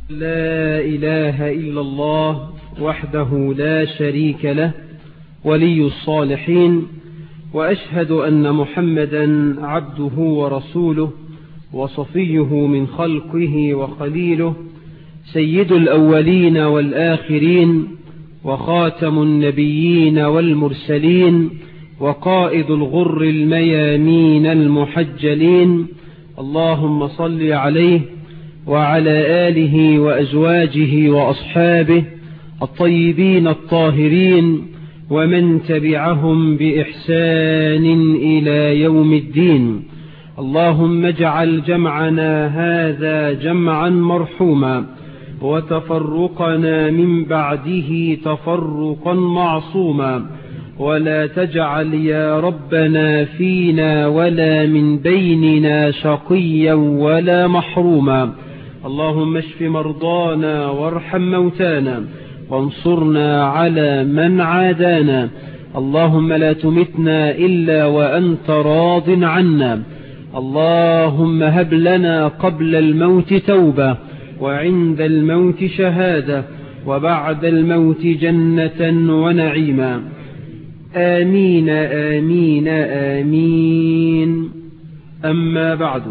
لا إله إلا الله وحده لا شريك له ولي الصالحين وأشهد أن محمدا عبده ورسوله وصفيه من خلقه وخليله سيد الأولين والآخرين وخاتم النبيين والمرسلين وقائد الغر الميامين المحجلين اللهم صل عليه وعلى آله وأزواجه وأصحابه الطيبين الطاهرين ومن تبعهم بإحسان إلى يوم الدين اللهم اجعل جمعنا هذا جمعا مرحوما وتفرقنا من بعده تفرقا معصوما ولا تجعل يا ربنا فينا ولا من بيننا شقيا ولا محروما اللهم اشف مرضانا وارحم موتانا وانصرنا على من عادانا اللهم لا تمتنا إلا وأنت راض عنا اللهم هب لنا قبل الموت توبة وعند الموت شهادة وبعد الموت جنة ونعيما آمين آمين آمين أما بعد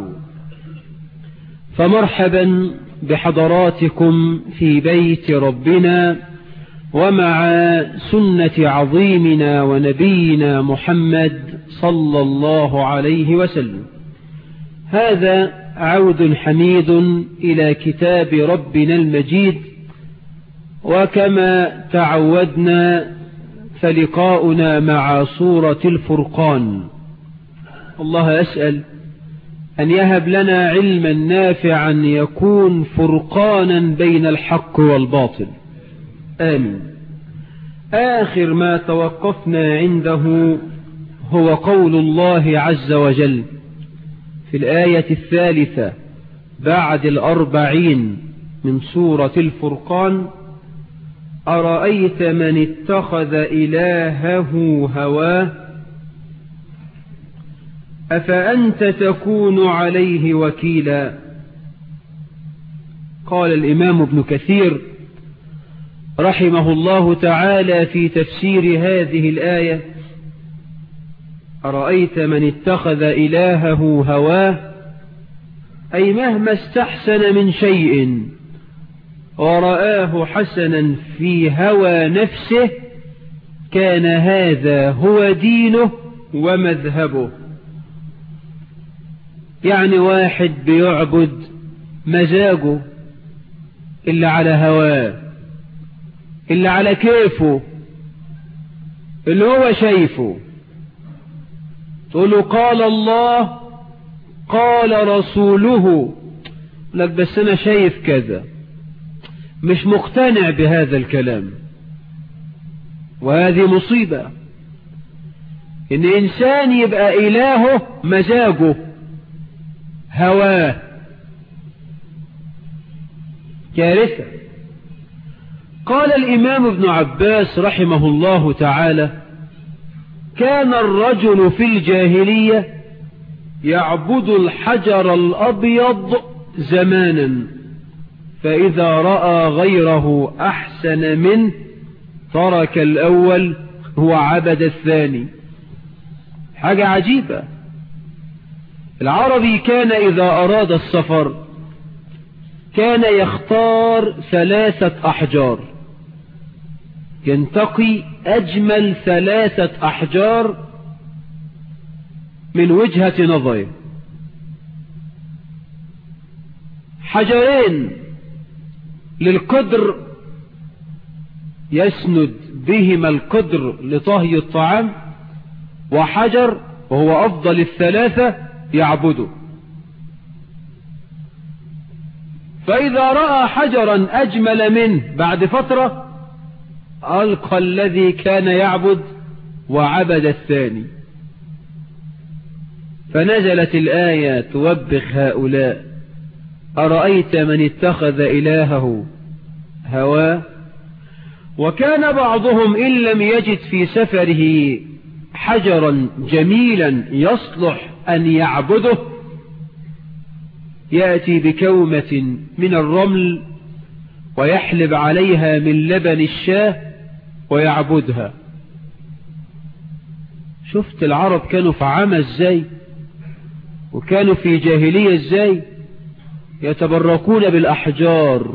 فمرحبا بحضراتكم في بيت ربنا ومع سنة عظيمنا ونبينا محمد صلى الله عليه وسلم هذا عود حميد إلى كتاب ربنا المجيد وكما تعودنا فلقاؤنا مع سورة الفرقان الله أسأل أن يهب لنا علما نافعا يكون فرقانا بين الحق والباطل آمين آخر ما توقفنا عنده هو قول الله عز وجل في الآية الثالثة بعد الأربعين من سورة الفرقان أرأيت من اتخذ إلهه هواه أفأنت تكون عليه وكيلا قال الإمام ابن كثير رحمه الله تعالى في تفسير هذه الآية أرأيت من اتخذ إلهه هواه أي مهما استحسن من شيء ورآه حسنا في هوى نفسه كان هذا هو دينه ومذهبه يعني واحد بيعبد مزاجه اللي على هواه اللي على كيفه اللي هو شايفه تقول قال الله قال رسوله لك بس انا شايف كذا مش مقتنع بهذا الكلام وهذه مصيبة ان انسان يبقى الهه مزاجه هواه كارثة قال الإمام ابن عباس رحمه الله تعالى كان الرجل في الجاهلية يعبد الحجر الأبيض زمانا فإذا رأى غيره أحسن منه ترك الأول وعبد الثاني حاجة عجيبة العربي كان إذا أراد السفر كان يختار ثلاثة أحجار ينتقي أجمل ثلاثة أحجار من وجهة نظره حجرين للقدر يسند بهما القدر لطهي الطعام وحجر وهو أفضل الثلاثة يعبده فإذا رأى حجرا أجمل منه بعد فترة ألقى الذي كان يعبد وعبد الثاني فنزلت الآية توبخ هؤلاء أرأيت من اتخذ إلهه هواه وكان بعضهم إن لم يجد في سفره حجرا جميلا يصلح أن يعبده يأتي بكومة من الرمل ويحلب عليها من لبن الشاه ويعبدها شفت العرب كانوا في عمى ازاي وكانوا في جاهلية ازاي يتبركون بالأحجار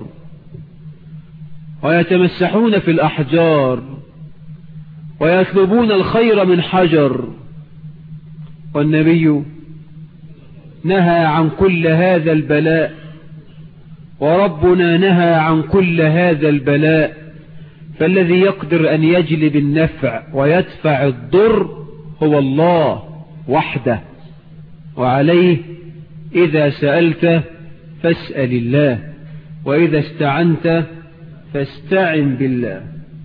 ويتمسحون في الأحجار ويطلبون الخير من حجر والنبي نهى عن كل هذا البلاء وربنا نهى عن كل هذا البلاء فالذي يقدر أن يجلب النفع ويدفع الضر هو الله وحده وعليه إذا سألت فاسأل الله وإذا استعنت فاستعن بالله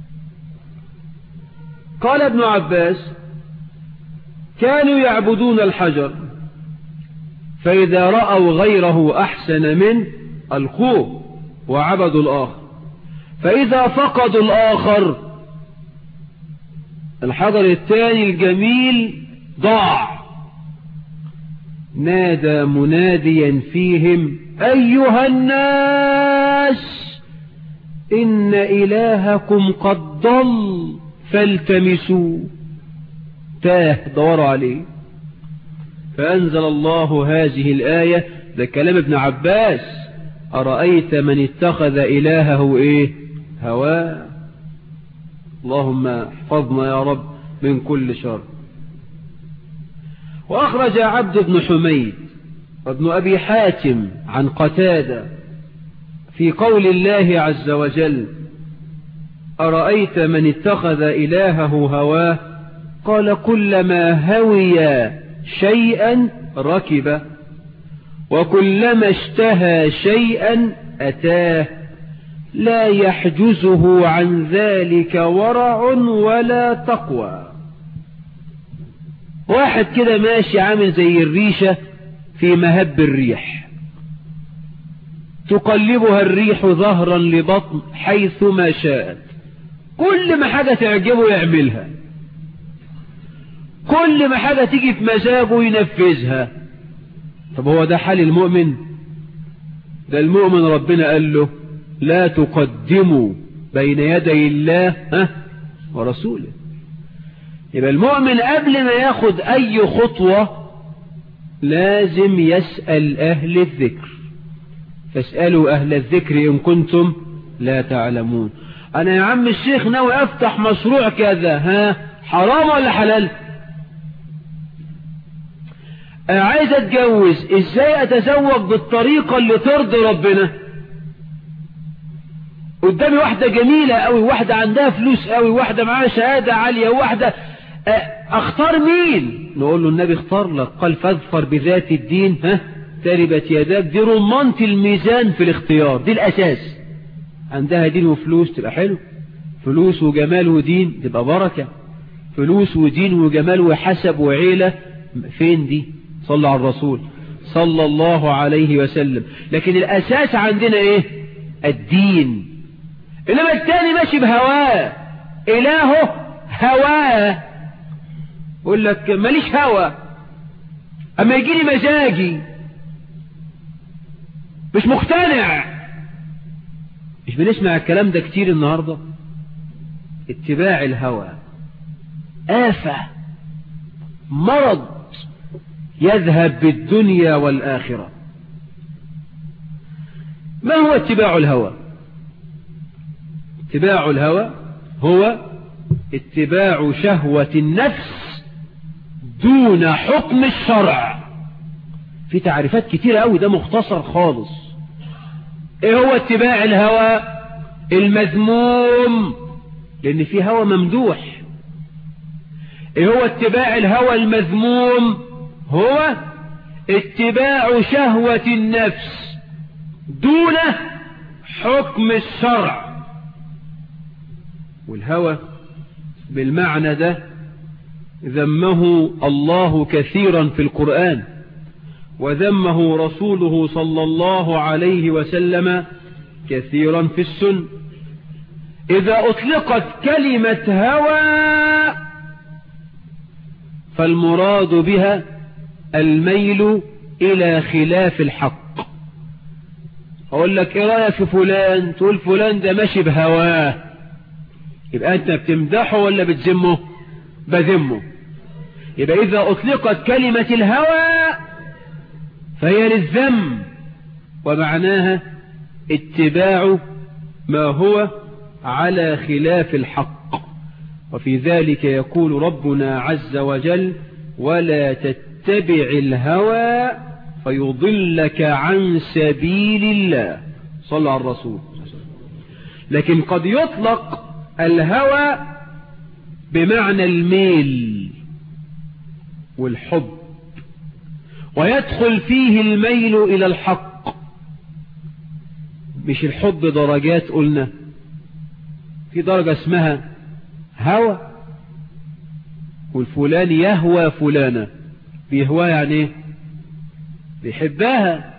قال ابن عباس كانوا يعبدون الحجر فإذا رأوا غيره أحسن منه ألقوه وعبدوا الآخر فإذا فقدوا الآخر الحجر الثاني الجميل ضاع نادى مناديا فيهم أيها الناس إن إلهكم قد ضل فالتمسوا تاه دوروا عليه فأنزل الله هذه الآية ده كلام ابن عباس أرأيت من اتخذ إلهه إيه هواه اللهم احفظنا يا رب من كل شر وأخرج عبد بن حميد وابن أبي حاتم عن قتادة في قول الله عز وجل أرأيت من اتخذ إلهه هواه قال كلما هوي شيئا ركب وكلما اشتهى شيئا أتاه لا يحجزه عن ذلك ورع ولا تقوى واحد كده ماشي عامل زي الريشة في مهب الريح تقلبها الريح ظهرا لبطن حيث ما شاءت كل ما حاجة تعجبه يعملها كل ما حاجة تيجي في مزاجه ينفذها طب هو ده حال المؤمن ده المؤمن ربنا قال له لا تقدموا بين يدي الله ها ورسوله يبقى المؤمن قبل ما ياخد اي خطوة لازم يسأل اهل الذكر فاسألوا اهل الذكر ان كنتم لا تعلمون انا يا عم الشيخ ناوي افتح مشروع كذا ها حرام ولا حلال انا عايز اتجوز ازاي اتزوج بالطريقة اللي ترضي ربنا قدامي واحدة جميلة قوي واحدة عندها فلوس قوي واحدة معاها شهادة عالية واحدة اختار مين نقول له النبي اختار لك قال فاظفر بذات الدين ها تربت يداك دي رمانة الميزان في الاختيار دي الاساس عندها دين وفلوس تبقى حلو فلوس وجمال ودين تبقى بركة فلوس ودين وجمال وحسب وعيلة فين دي صلى على الرسول صلى الله عليه وسلم لكن الاساس عندنا ايه الدين انما التاني ماشي بهواه الهه هواه يقول لك ماليش هوى اما يجي لي مزاجي مش مقتنع مش بنسمع الكلام ده كتير النهاردة اتباع الهوى آفة مرض يذهب بالدنيا والآخرة ما هو اتباع الهوى اتباع الهوى هو اتباع شهوة النفس دون حكم الشرع في تعريفات كتيرة قوي ده مختصر خالص ايه هو اتباع الهوى المذموم لان في هوى ممدوح ايه هو اتباع الهوى المذموم هو اتباع شهوة النفس دون حكم الشرع والهوى بالمعنى ده ذمه الله كثيرا في القرآن وذمه رسوله صلى الله عليه وسلم كثيرا في السن إذا أطلقت كلمة هوى فالمراد بها الميل إلى خلاف الحق اقول لك ايه رايك في فلان تقول فلان ده ماشي بهواه يبقى انت بتمدحه ولا بتذمه بذمه يبقى اذا اطلقت كلمة الهوى فهي للذم ومعناها اتباع ما هو على خلاف الحق وفي ذلك يقول ربنا عز وجل ولا تتبع الهوى فيضلك عن سبيل الله صلى على الرسول لكن قد يطلق الهوى بمعنى الميل والحب ويدخل فيه الميل إلى الحق مش الحب درجات قلنا في درجة اسمها هوى والفلان يهوى فلانة بيهوى يعني ايه بيحبها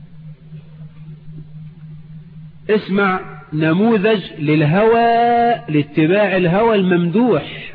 اسمع نموذج للهوى لاتباع الهوى الممدوح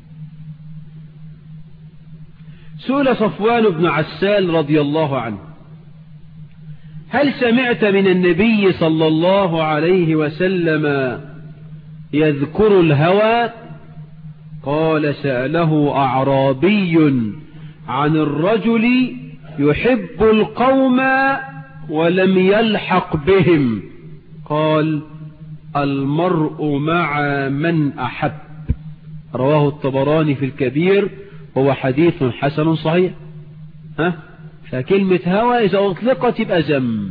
سئل صفوان بن عسال رضي الله عنه هل سمعت من النبي صلى الله عليه وسلم يذكر الهوى قال سأله أعرابي عن الرجل يحب القوم ولم يلحق بهم قال المرء مع من أحب رواه الطبراني في الكبير هو حديث حسن صحيح ها فكلمة هوى إذا أطلقت يبقى زم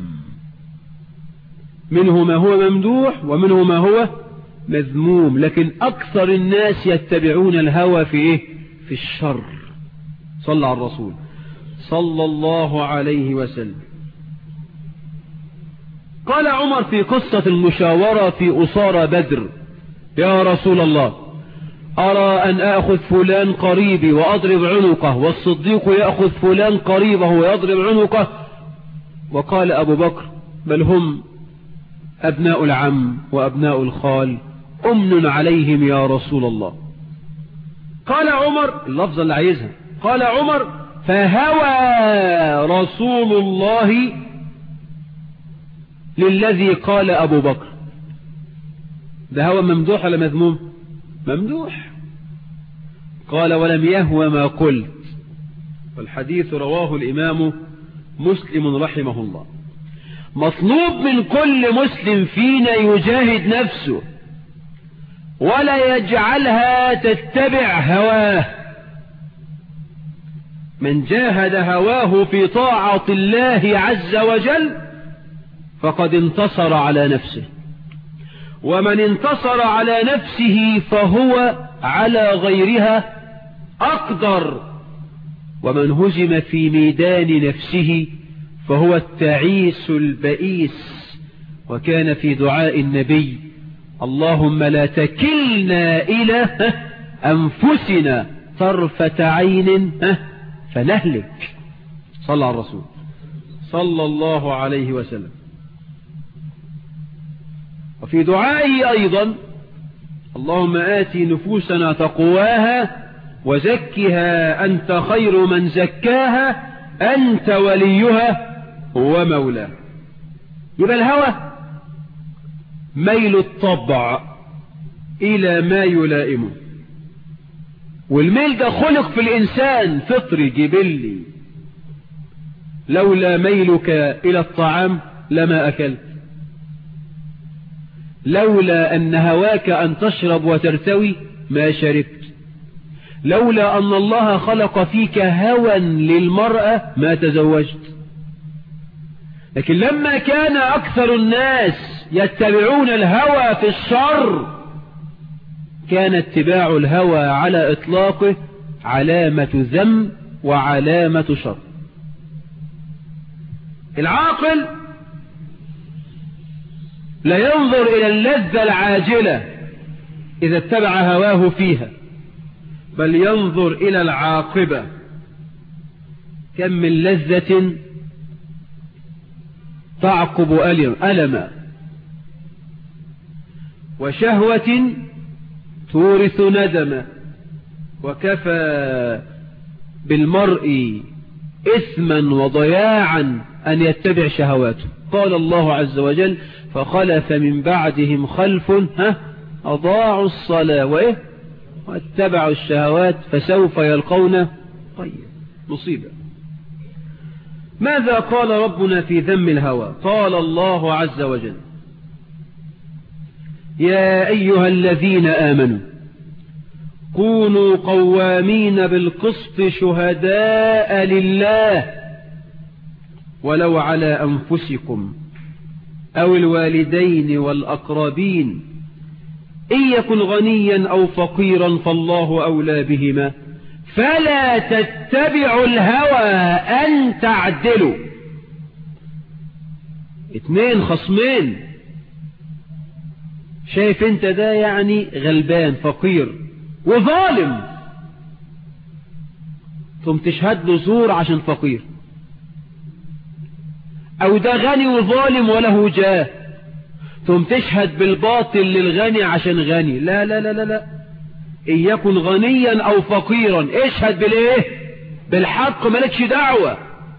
منه ما هو ممدوح ومنه ما هو مذموم لكن أكثر الناس يتبعون الهوى في إيه في الشر صلى على الرسول صلى الله عليه وسلم قال عمر في قصة المشاورة في أسارة بدر يا رسول الله أرى أن أخذ فلان قريبي وأضرب عنقه والصديق يأخذ فلان قريبه ويضرب عنقه وقال أبو بكر بل هم أبناء العم وأبناء الخال أمن عليهم يا رسول الله قال عمر اللفظ اللي عايزها قال عمر فهوى رسول الله للذي قال أبو بكر ده هو ممدوح ولا مذموم ممدوح قال ولم يهوى ما قلت والحديث رواه الإمام مسلم رحمه الله مطلوب من كل مسلم فينا يجاهد نفسه ولا يجعلها تتبع هواه من جاهد هواه في طاعة الله عز وجل فقد انتصر على نفسه ومن انتصر على نفسه فهو على غيرها أقدر ومن هزم في ميدان نفسه فهو التعيس البئيس وكان في دعاء النبي اللهم لا تكلنا إلى أنفسنا طرفة عين فنهلك صلى على الرسول صلى الله عليه وسلم وفي دعائه أيضا اللهم آتي نفوسنا تقواها وزكها أنت خير من زكاها أنت وليها ومولاها يبقى الهوى ميل الطبع إلى ما يلائمه والميل ده خلق في الإنسان فطري جبلي لولا ميلك إلى الطعام لما أكلت لولا أن هواك أن تشرب وترتوي ما شربت لولا أن الله خلق فيك هوى للمرأة ما تزوجت لكن لما كان أكثر الناس يتبعون الهوى في الشر كان اتباع الهوى على إطلاقه علامة ذم وعلامة شر العاقل لا ينظر إلى اللذة العاجلة إذا اتبع هواه فيها بل ينظر إلى العاقبة كم من لذة تعقب ألما وشهوة تورث ندما وكفى بالمرء إثما وضياعا أن يتبع شهواته قال الله عز وجل فخلف من بعدهم خلف ها أضاعوا الصلاة وإيه واتبعوا الشهوات فسوف يلقون طيب مصيبة ماذا قال ربنا في ذم الهوى قال الله عز وجل يا أيها الذين آمنوا كونوا قوامين بالقسط شهداء لله ولو على أنفسكم أو الوالدين والأقربين إن يكن غنيا أو فقيرا فالله أولى بهما فلا تتبعوا الهوى أن تعدلوا اتنين خصمين شايف انت ده يعني غلبان فقير وظالم ثم تشهد له زور عشان فقير او ده غني وظالم وله جاه ثم تشهد بالباطل للغني عشان غني لا لا لا لا لا إن يكن غنيا أو فقيرا اشهد بالإيه بالحق مالكش دعوة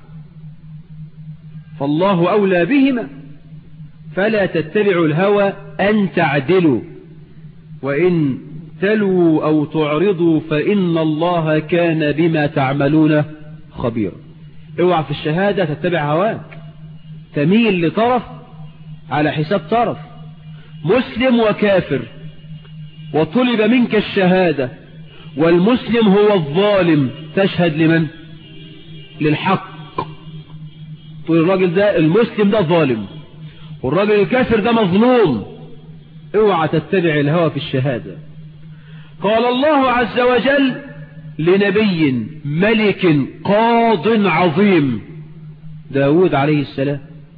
فالله أولى بهما فلا تتبعوا الهوى أن تعدلوا وإن تلوا أو تعرضوا فإن الله كان بما تعملون خبيرا اوعى في الشهادة تتبع هواك تميل لطرف على حساب طرف مسلم وكافر وطلب منك الشهادة والمسلم هو الظالم تشهد لمن للحق تقول الراجل ده المسلم ده ظالم والراجل الكافر ده مظلوم اوعى تتبع الهوى في الشهادة قال الله عز وجل لنبي ملك قاض عظيم داود عليه السلام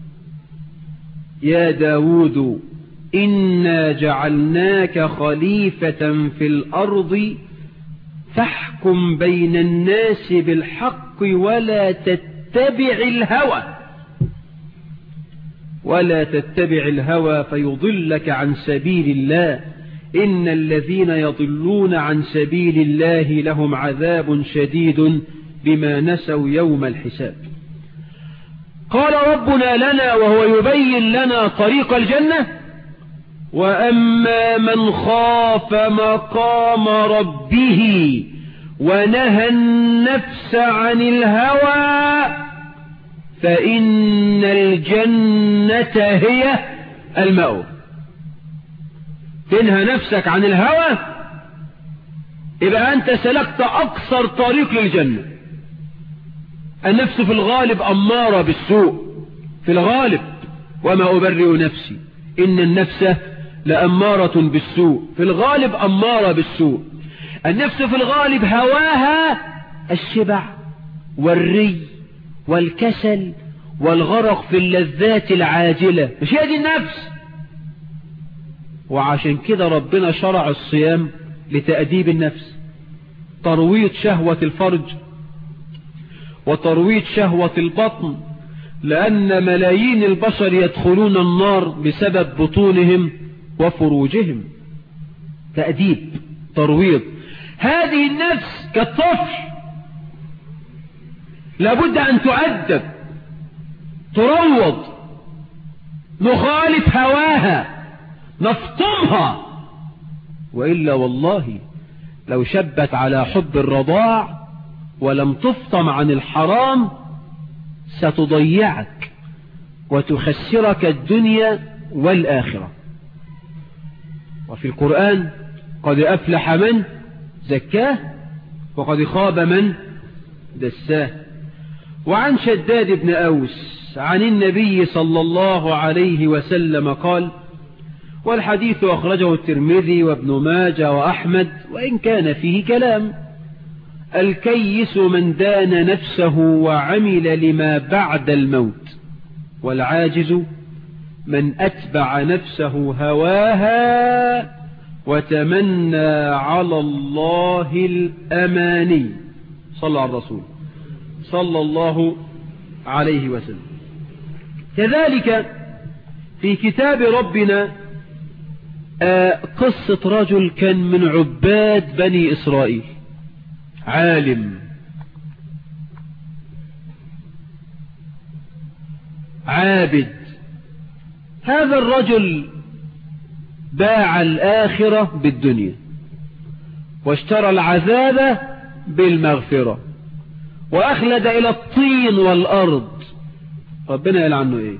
يا داود إنا جعلناك خليفة في الأرض فاحكم بين الناس بالحق ولا تتبع الهوى ولا تتبع الهوى فيضلك عن سبيل الله إن الذين يضلون عن سبيل الله لهم عذاب شديد بما نسوا يوم الحساب قال ربنا لنا وهو يبين لنا طريق الجنة وأما من خاف مقام ربه ونهى النفس عن الهوى فإن الجنة هي المأوى تنهى نفسك عن الهوى يبقى أنت سلكت أقصر طريق للجنة النفس في الغالب أمارة بالسوء في الغالب وما أبرئ نفسي إن النفس لأمارة بالسوء في الغالب أمارة بالسوء النفس في الغالب هواها الشبع والري والكسل والغرق في اللذات العاجلة مش هي دي النفس وعشان كده ربنا شرع الصيام لتأديب النفس ترويض شهوة الفرج وترويض شهوة البطن لأن ملايين البشر يدخلون النار بسبب بطونهم وفروجهم تأديب ترويض هذه النفس كالطفل لابد أن تؤدب تروض نخالف هواها نفطمها وإلا والله لو شبت على حب الرضاع ولم تفطم عن الحرام ستضيعك وتخسرك الدنيا والآخرة وفي القرآن قد أفلح من زكاه وقد خاب من دساه وعن شداد بن أوس عن النبي صلى الله عليه وسلم قال والحديث أخرجه الترمذي وابن ماجه وأحمد وإن كان فيه كلام الكيس من دان نفسه وعمل لما بعد الموت والعاجز من أتبع نفسه هواها وتمنى على الله الأماني صلى على الرسول صلى الله عليه وسلم كذلك في كتاب ربنا قصة رجل كان من عباد بني إسرائيل عالم عابد هذا الرجل باع الآخرة بالدنيا واشترى العذاب بالمغفرة وأخلد إلى الطين والأرض ربنا قال عنه إيه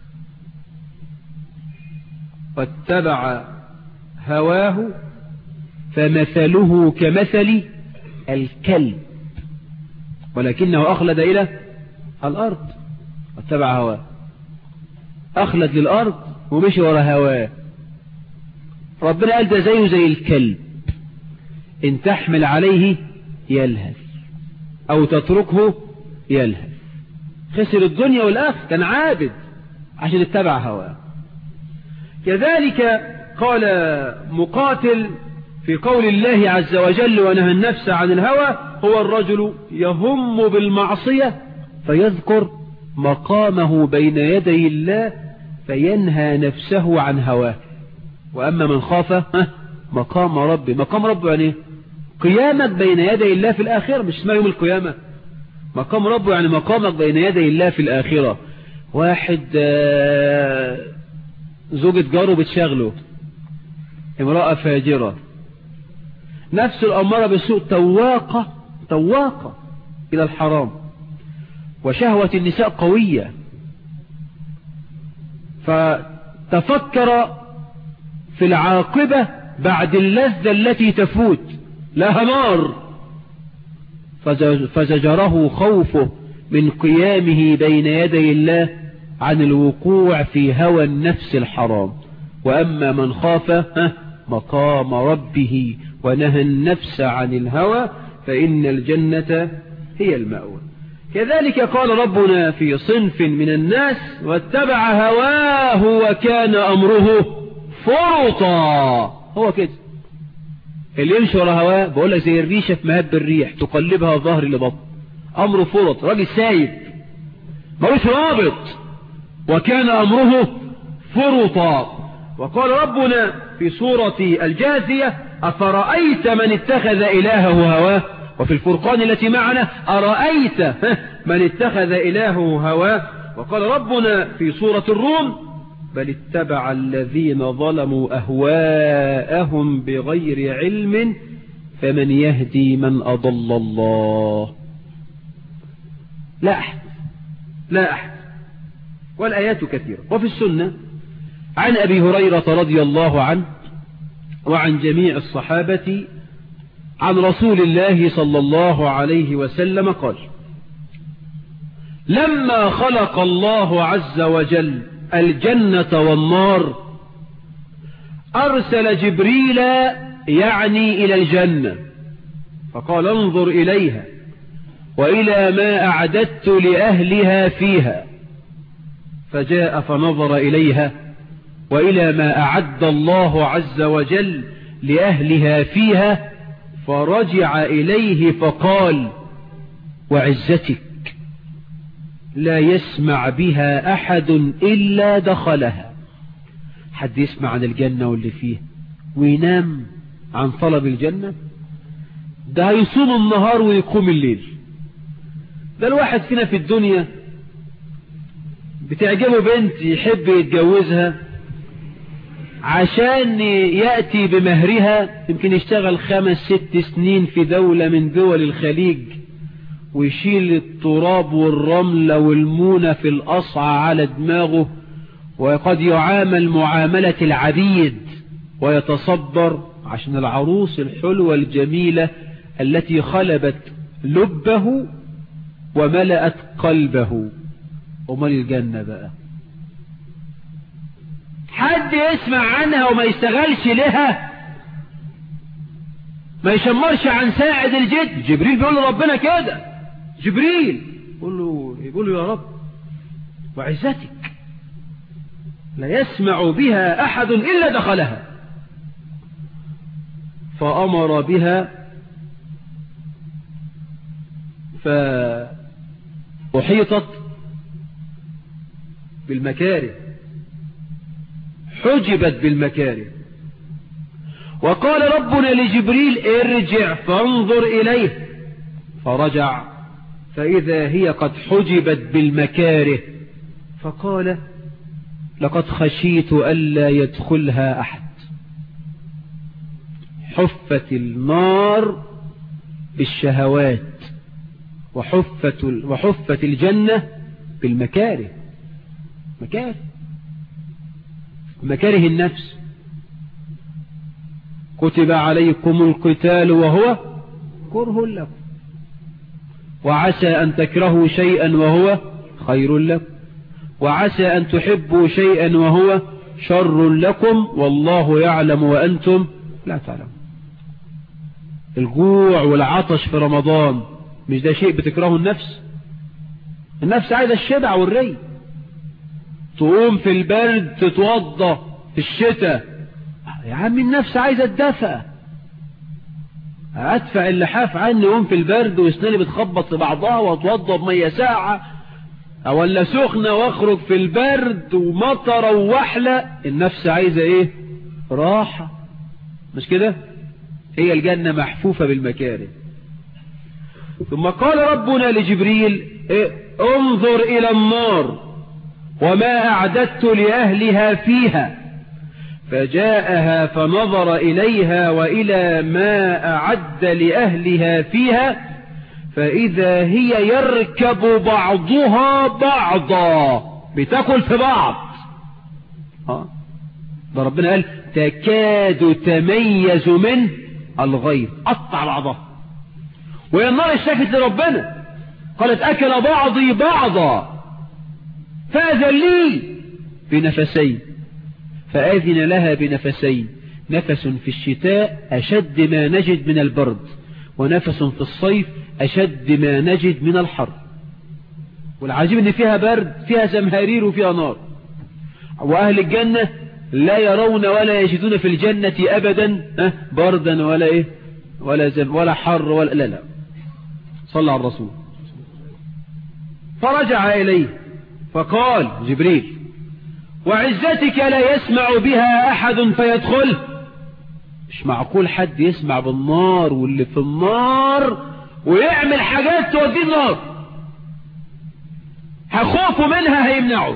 واتبع هواه فمثله كمثل الكلب ولكنه أخلد إلى الأرض واتبع هواه أخلد للأرض ومشي ورا هواه ربنا قال ده زيه زي الكلب إن تحمل عليه يلهث أو تتركه يلهث خسر الدنيا والآخر كان عابد عشان اتبع هواه كذلك قال مقاتل في قول الله عز وجل ونهى النفس عن الهوى هو الرجل يهم بالمعصية فيذكر مقامه بين يدي الله فينهى نفسه عن هواه وأما من خاف مقام ربي مقام ربه يعني قيامك بين يدي الله في الآخرة مش اسمها يوم القيامة مقام ربه يعني مقامك بين يدي الله في الآخرة واحد زوجة جاره بتشغله امرأة فاجرة نفس الأمارة بالسوء تواقة تواقة إلى الحرام وشهوة النساء قوية فتفكر في العاقبة بعد اللذة التي تفوت لها نار فزجره خوفه من قيامه بين يدي الله عن الوقوع في هوى النفس الحرام وأما من خاف مقام ربه ونهى النفس عن الهوى فإن الجنة هي المأوى كذلك قال ربنا في صنف من الناس واتبع هواه وكان أمره فرطا هو كده اللي يمشي ورا هواه بقول لك زي الريشة في مهب الريح تقلبها ظهر لبطن أمره فرط راجل سايب ملوش رابط وكان أمره فرطا وقال ربنا في سورة الجاثية أفرأيت من اتخذ إلهه هواه وفي الفرقان التي معنا أرأيت من اتخذ إلهه هواه وقال ربنا في سورة الروم بل اتبع الذين ظلموا أهواءهم بغير علم فمن يهدي من أضل الله لا أحد لا أحد والآيات كثيرة وفي السنة عن أبي هريرة رضي الله عنه وعن جميع الصحابة عن رسول الله صلى الله عليه وسلم قال لما خلق الله عز وجل الجنة والنار أرسل جبريل يعني إلى الجنة فقال انظر إليها وإلى ما أعددت لأهلها فيها فجاء فنظر إليها وإلى ما أعد الله عز وجل لأهلها فيها فرجع إليه فقال وعزتك لا يسمع بها أحد إلا دخلها حد يسمع عن الجنة واللي فيها وينام عن طلب الجنة ده هيصوم النهار ويقوم الليل ده الواحد فينا في الدنيا بتعجبه بنت يحب يتجوزها عشان يأتي بمهرها يمكن يشتغل خمس ست سنين في دولة من دول الخليج ويشيل التراب والرمل والمونة في الأصعى على دماغه وقد يعامل معاملة العبيد ويتصبر عشان العروس الحلوة الجميلة التي خلبت لبه وملأت قلبه ومال الجنة بقى حد يسمع عنها وما يشتغلش لها ما يشمرش عن ساعد الجد جبريل بيقول له ربنا كده جبريل يقول له يقول له يا رب وعزتك لا يسمع بها أحد إلا دخلها فأمر بها فأحيطت بالمكاره حجبت بالمكاره وقال ربنا لجبريل ارجع فانظر إليه فرجع فإذا هي قد حجبت بالمكاره فقال لقد خشيت ألا يدخلها أحد حفت النار بالشهوات وحفت, وحفت الجنة بالمكاره مكاره مكاره النفس كتب عليكم القتال وهو كره لكم وعسى أن تكرهوا شيئا وهو خير لكم وعسى أن تحبوا شيئا وهو شر لكم والله يعلم وأنتم لا تعلمون الجوع والعطش في رمضان مش ده شيء بتكرهه النفس النفس عايزة الشبع والري تقوم في البرد تتوضى في الشتاء يا عم النفس عايزة الدفى ادفع اللحاف عني وهم في البرد واسناني بتخبط في بعضها واتوضى بمية ساعة ولا سخنة واخرج في البرد ومطر ووحلة النفس عايزة ايه راحة مش كده هي الجنة محفوفة بالمكاره ثم قال ربنا لجبريل إيه؟ انظر الى النار وما اعددت لاهلها فيها فجاءها فنظر إليها وإلى ما أعد لأهلها فيها فإذا هي يركب بعضها بعضا بتاكل في بعض اه ده ربنا قال تكاد تميز من الغيظ قطع بعضها وهي النار اشتكت لربنا قالت أكل بعضي بعضا فأذن لي بنفسين فآذن لها بنفسين نفس في الشتاء أشد ما نجد من البرد ونفس في الصيف أشد ما نجد من الحر والعجيب ان فيها برد فيها زمهرير وفيها نار وأهل الجنة لا يرون ولا يجدون في الجنة أبدا بردا ولا إيه ولا زم ولا حر ولا لا لا صلى على الرسول فرجع إليه فقال جبريل وعزتك لا يسمع بها أحد فيدخل مش معقول حد يسمع بالنار واللي في النار ويعمل حاجات توديه النار هخوفوا منها هيمنعوا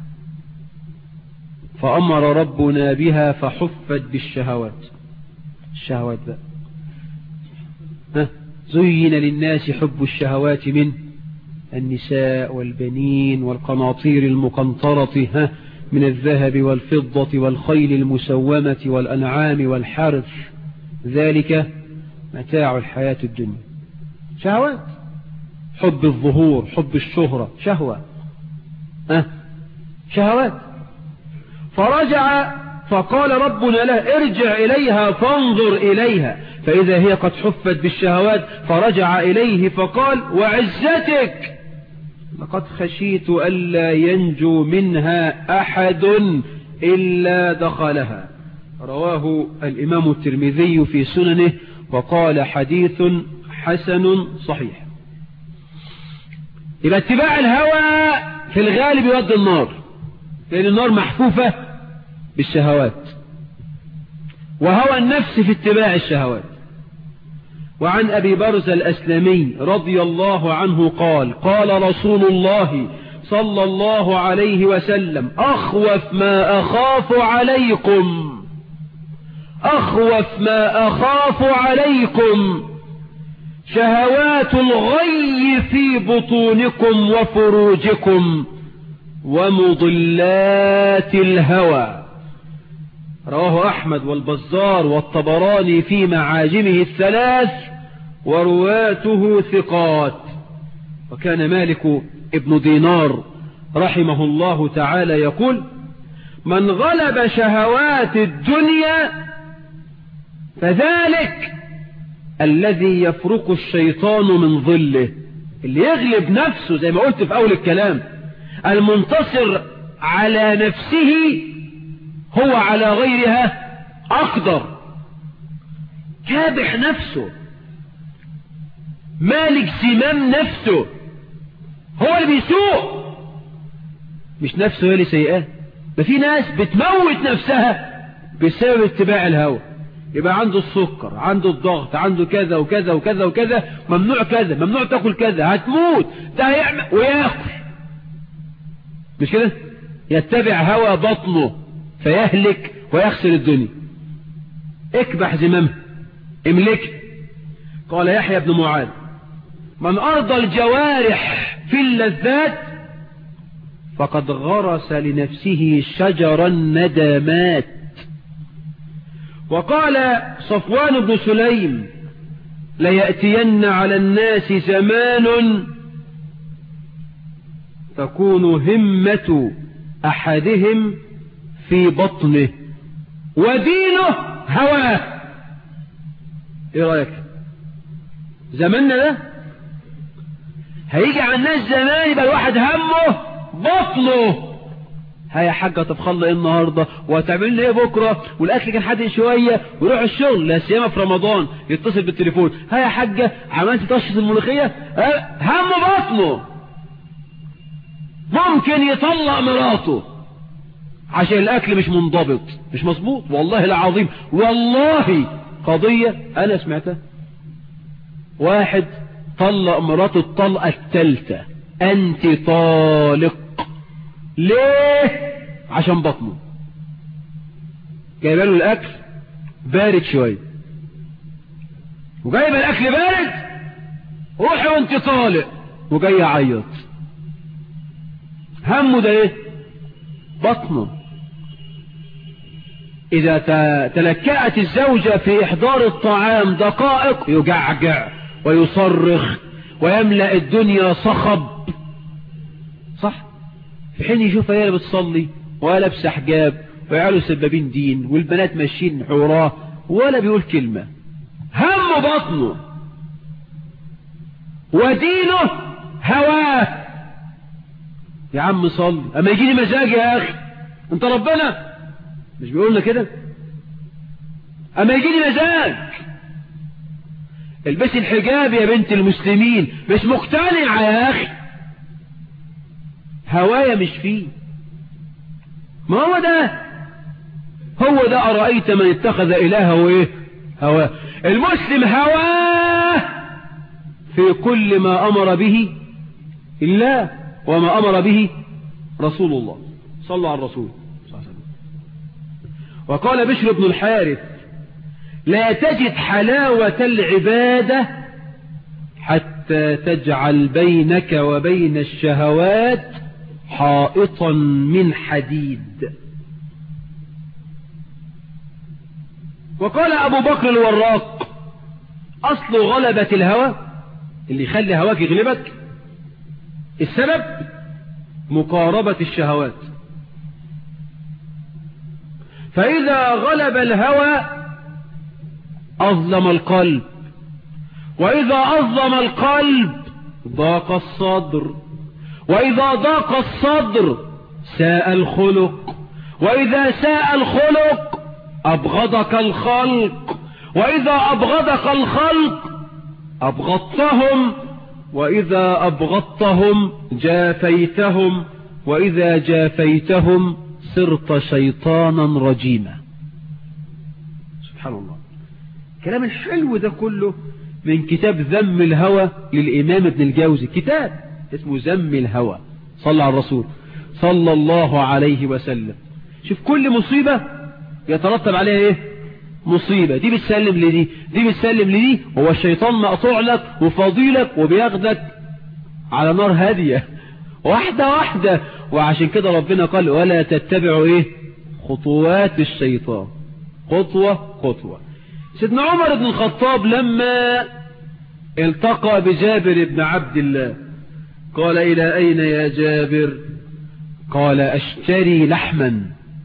فأمر ربنا بها فحفت بالشهوات الشهوات بقى ها زين للناس حب الشهوات من النساء والبنين والقناطير المقنطرة ها من الذهب والفضة والخيل المسومة والأنعام والحرث ذلك متاع الحياة الدنيا شهوات حب الظهور حب الشهرة شهوة أه؟ شهوات فرجع فقال ربنا له ارجع إليها فانظر إليها فإذا هي قد حفت بالشهوات فرجع إليه فقال وعزتك لقد خشيت ألا ينجو منها أحد إلا دخلها رواه الإمام الترمذي في سننه وقال حديث حسن صحيح يبقى اتباع الهوى في الغالب يودي النار لأن النار محفوفة بالشهوات وهوى النفس في اتباع الشهوات وعن أبي برز الأسلمي رضي الله عنه قال قال رسول الله صلى الله عليه وسلم أخوف ما أخاف عليكم أخوف ما أخاف عليكم شهوات الغي في بطونكم وفروجكم ومضلات الهوى رواه أحمد والبزار والطبراني في معاجمه الثلاث ورواته ثقات وكان مالك ابن دينار رحمه الله تعالى يقول من غلب شهوات الدنيا فذلك الذي يفرق الشيطان من ظله اللي يغلب نفسه زي ما قلت في أول الكلام المنتصر على نفسه هو على غيرها أقدر كابح نفسه مالك زمام نفسه هو اللي بيسوق مش نفسه هي اللي سيئاه ما في ناس بتموت نفسها بسبب اتباع الهوى يبقى عنده السكر عنده الضغط عنده كذا وكذا وكذا وكذا ممنوع كذا ممنوع تاكل كذا هتموت ده هيعمل وياكل مش كده يتبع هوى بطنه فيهلك ويخسر الدنيا اكبح زمامها املك قال يحيى بن معاذ من أرضى الجوارح في اللذات فقد غرس لنفسه شجر الندمات وقال صفوان بن سليم ليأتين على الناس زمان تكون همة أحدهم في بطنه ودينه هواه ايه رأيك زماننا ده هيجي على الناس زمان يبقى الواحد همه بطنه ها يا حاجة تبخل ايه النهاردة وهتعمل لي ايه بكرة والاكل كان حادق شوية ويروح الشغل لا سيما في رمضان يتصل بالتليفون ها يا حاجة عملت طشة الملوخية همه بطنه ممكن يطلق مراته عشان الاكل مش منضبط مش مظبوط والله العظيم والله قضية انا سمعتها واحد طلق مراته الطلقة التالتة انت طالق ليه عشان بطنه جايبه له الاكل بارد شوية وجايبه الاكل بارد روحي وانت طالق وجاي يعيط همه ده ايه بطنه إذا تلكأت الزوجة في إحضار الطعام دقائق يجعجع ويصرخ ويملأ الدنيا صخب صح في حين يشوف هي بتصلي ولا لابسه حجاب ويعلوا سبابين دين والبنات ماشيين حوراه ولا بيقول كلمة هم بطنه ودينه هواه يا عم صل اما يجيني مزاج يا اخي انت ربنا مش بيقولنا كده اما يجيني مزاج البسي الحجاب يا بنت المسلمين مش مقتنعة يا اخي هوايا مش فيه ما هو ده هو ده أرأيت من اتخذ إلهه ايه هواه المسلم هواه في كل ما أمر به الله وما أمر به رسول الله صلى على الرسول صلى الله عليه وسلم وقال بشر بن الحارث لا تجد حلاوة العبادة حتى تجعل بينك وبين الشهوات حائطا من حديد وقال أبو بكر الوراق أصل غلبة الهوى اللي يخلي هواك يغلبك السبب مقاربة الشهوات فإذا غلب الهوى أظلم القلب وإذا أظلم القلب ضاق الصدر وإذا ضاق الصدر ساء الخلق وإذا ساء الخلق أبغضك الخلق وإذا أبغضك الخلق أبغضتهم وإذا أبغضتهم جافيتهم وإذا جافيتهم صرت شيطانا رجيما سبحان الله كلام الحلو ده كله من كتاب ذم الهوى للإمام ابن الجوزي كتاب اسمه ذم الهوى صلى على الرسول صلى الله عليه وسلم شوف كل مصيبة يترتب عليها ايه مصيبة دي بتسلم لدي دي بتسلم لدي هو الشيطان مقطوع لك وفاضيلك وبياخدك على نار هادية واحدة واحدة وعشان كده ربنا قال ولا تتبعوا ايه خطوات الشيطان خطوة خطوة سيدنا عمر بن الخطاب لما التقى بجابر بن عبد الله قال إلى أين يا جابر قال أشتري لحما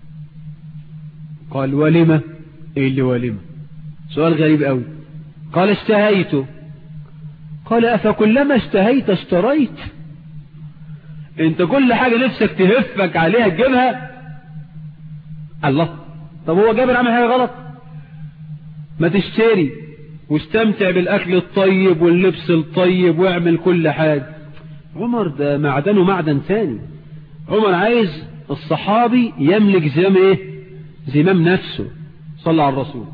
قال ولم إيه اللي ولم سؤال غريب قوي قال اشتهيت قال أفكلما اشتهيت اشتريت انت كل حاجة نفسك تهفك عليها تجيبها الله طب هو جابر عمل حاجة غلط ما تشتري واستمتع بالأكل الطيب واللبس الطيب واعمل كل حاجة عمر ده معدنه معدن ثاني عمر عايز الصحابي يملك زمام ايه زمام نفسه صلى على الرسول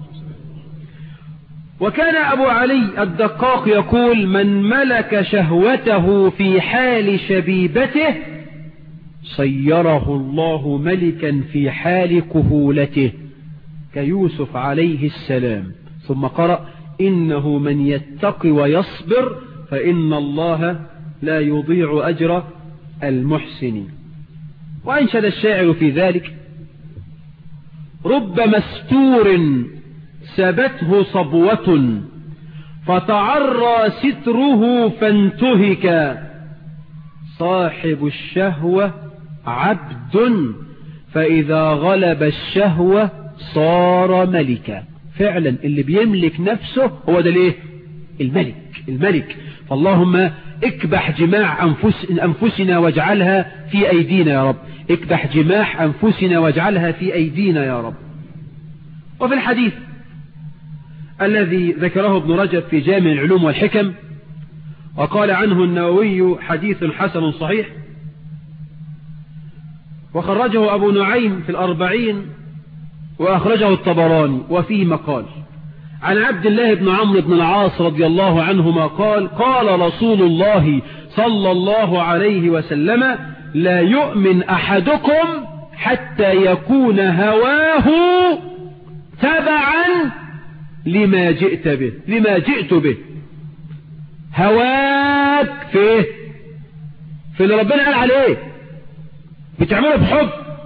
وكان أبو علي الدقاق يقول من ملك شهوته في حال شبيبته صيره الله ملكا في حال كهولته كيوسف عليه السلام ثم قرأ إنه من يتق ويصبر فإن الله لا يضيع أجر المحسنين وأنشد الشاعر في ذلك رب مستور سبته صبوة فتعرى ستره فانتهك صاحب الشهوة عبد فإذا غلب الشهوة صار ملكا فعلا اللي بيملك نفسه هو ده ليه الملك الملك فاللهم اكبح جماع أنفس أنفسنا واجعلها في أيدينا يا رب اكبح جماح أنفسنا واجعلها في أيدينا يا رب وفي الحديث الذي ذكره ابن رجب في جامع العلوم والحكم وقال عنه النووي حديث حسن صحيح وخرجه أبو نعيم في الأربعين وأخرجه الطبراني وفيه مقال عن عبد الله بن عمرو بن العاص رضي الله عنهما قال قال رسول الله صلى الله عليه وسلم لا يؤمن أحدكم حتى يكون هواه تبعا لما جئت به لما جئت به هواك فيه في اللي ربنا قال عليه بتعمله بحب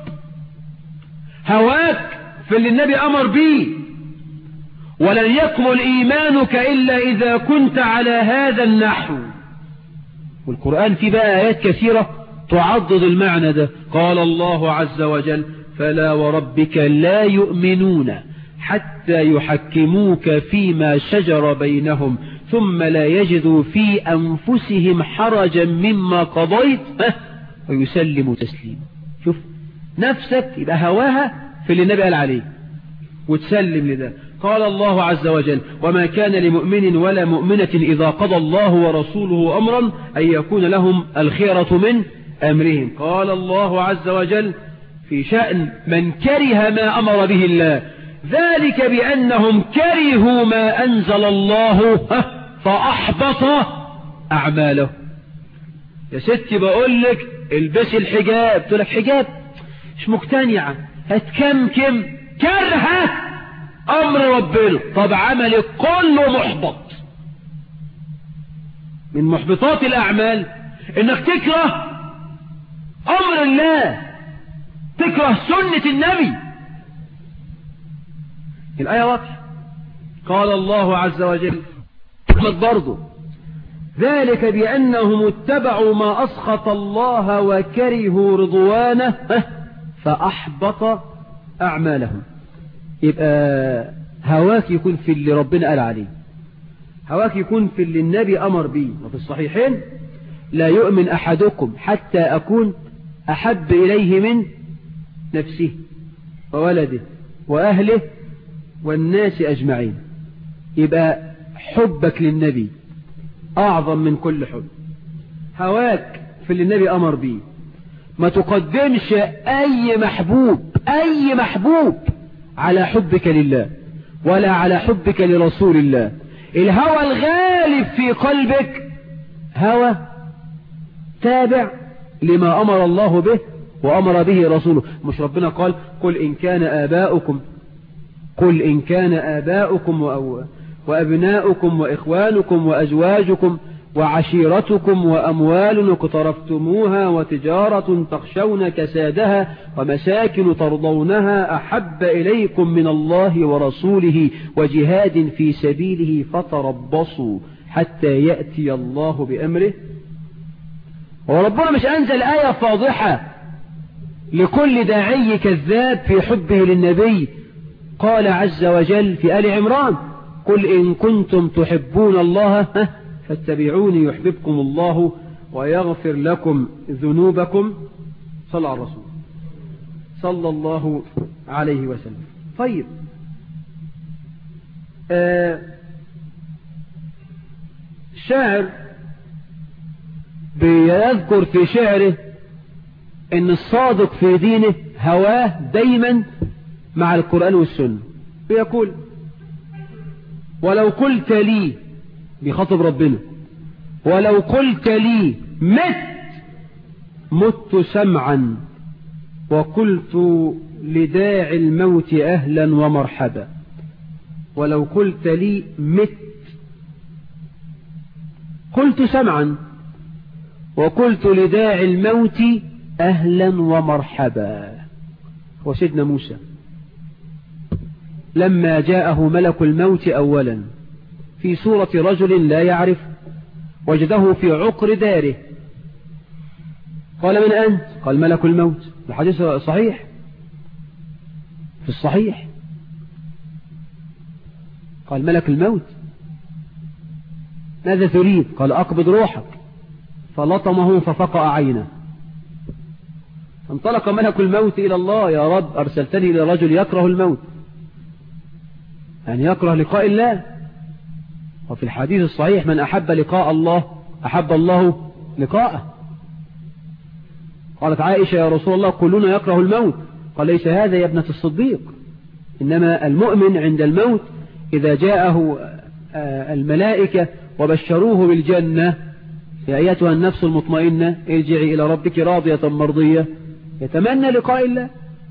هواك في اللي النبي أمر به ولن يكمل إيمانك إلا إذا كنت على هذا النحو والقرآن فيه بقى آيات كثيرة تعضد المعنى ده قال الله عز وجل فلا وربك لا يؤمنون حتى يحكموك فيما شجر بينهم ثم لا يجدوا في أنفسهم حرجا مما قضيت ويسلموا تسليما شوف نفسك يبقى هواها في اللي النبي قال عليه وتسلم لده قال الله عز وجل وما كان لمؤمن ولا مؤمنة إذا قضى الله ورسوله أمرا أن يكون لهم الخيرة من أمرهم قال الله عز وجل في شأن من كره ما أمر به الله ذلك بأنهم كرهوا ما أنزل الله فأحبط أعماله يا ستي بقول لك البسي الحجاب تقول لك حجاب مش مقتنعة هتكمكم كرهة أمر ربنا طب عملك كله محبط من محبطات الأعمال إنك تكره أمر الله تكره سنة النبي الآية واضحة قال الله عز وجل أحمد برضه ذلك بأنهم اتبعوا ما أسخط الله وكرهوا رضوانه فأحبط أعمالهم يبقى هواك يكون في اللي ربنا قال عليه هواك يكون في اللي النبي أمر به وفي الصحيحين لا يؤمن أحدكم حتى أكون أحب إليه من نفسه وولده وأهله والناس أجمعين يبقى حبك للنبي أعظم من كل حب هواك في اللي النبي أمر به ما تقدمش أي محبوب أي محبوب على حبك لله ولا على حبك لرسول الله الهوى الغالب في قلبك هوى تابع لما أمر الله به وأمر به رسوله مش ربنا قال قل إن كان آباؤكم قل إن كان آباؤكم وأبناؤكم وإخوانكم وأزواجكم وعشيرتكم وأموال اقترفتموها وتجارة تخشون كسادها ومساكن ترضونها أحب إليكم من الله ورسوله وجهاد في سبيله فتربصوا حتى يأتي الله بأمره وربنا مش أنزل آية فاضحة لكل داعي كذاب في حبه للنبي قال عز وجل في آل عمران قل إن كنتم تحبون الله فاتبعوني يحببكم الله ويغفر لكم ذنوبكم صلى على الرسول صلى الله عليه وسلم طيب آه الشاعر بيذكر في شعره ان الصادق في دينه هواه دايما مع القرآن والسنة بيقول ولو قلت لي بيخاطب ربنا ولو قلت لي مت مت سمعا وقلت لداعي الموت أهلا ومرحبا ولو قلت لي مت قلت سمعا وقلت لداعي الموت أهلا ومرحبا وسيدنا موسى لما جاءه ملك الموت أولا في صورة رجل لا يعرف وجده في عقر داره قال من أنت قال ملك الموت الحديث صحيح في الصحيح قال ملك الموت ماذا تريد قال أقبض روحك فلطمه ففقع عينه انطلق ملك الموت إلى الله يا رب أرسلتني إلى رجل يكره الموت يعني يكره لقاء الله وفي الحديث الصحيح من أحب لقاء الله أحب الله لقاءه قالت عائشة يا رسول الله كلنا يكره الموت قال ليس هذا يا ابنة الصديق إنما المؤمن عند الموت إذا جاءه الملائكة وبشروه بالجنة يا أيتها النفس المطمئنة ارجعي إلى ربك راضية مرضية يتمنى لقاء الله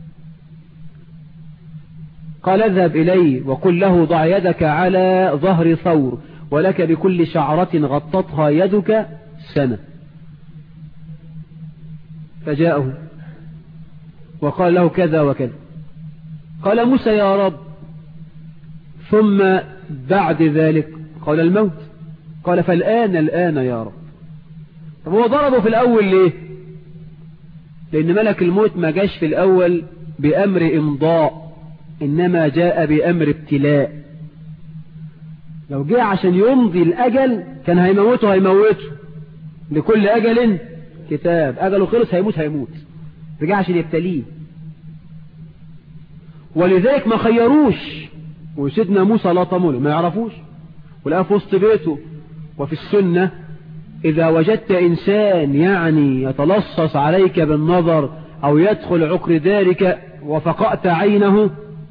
قال اذهب إلي وقل له ضع يدك على ظهر ثور ولك بكل شعرة غطتها يدك سنة فجاءه وقال له كذا وكذا قال موسى يا رب ثم بعد ذلك قال الموت قال فالآن الآن يا رب طب هو ضربه في الأول ليه لأن ملك الموت ما جاش في الأول بأمر إمضاء إنما جاء بأمر ابتلاء لو جاء عشان يمضي الأجل كان هيموته هيموته لكل أجل كتاب أجله خلص هيموت هيموت رجع عشان يبتليه ولذلك ما خيروش وسيدنا موسى لا طموله ما يعرفوش ولقى في وسط بيته وفي السنة إذا وجدت إنسان يعني يتلصص عليك بالنظر أو يدخل عقر دارك وفقأت عينه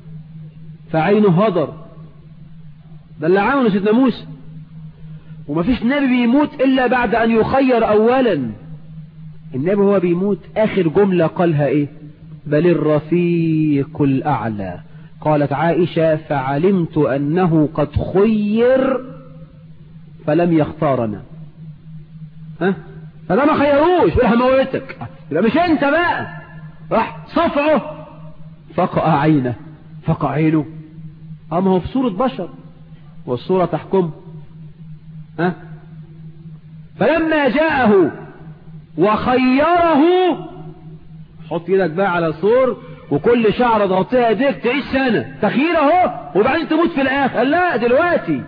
فعينه هدر ده اللي عمله سيدنا موسى ومفيش نبي بيموت إلا بعد أن يخير أولا النبي هو بيموت آخر جملة قالها إيه بل الرفيق الأعلى قالت عائشة فعلمت أنه قد خير فلم يختارنا ها فده ما خيروش ولا هموتك يبقى مش انت بقى راح صفعه فقع عينه فقع عينه اما هو في صورة بشر والصورة تحكم ها فلما جاءه وخيره حط ايدك بقى على صور وكل شعر تغطيها ايديك تعيش سنة تخير اهو وبعدين تموت في الاخر لا دلوقتي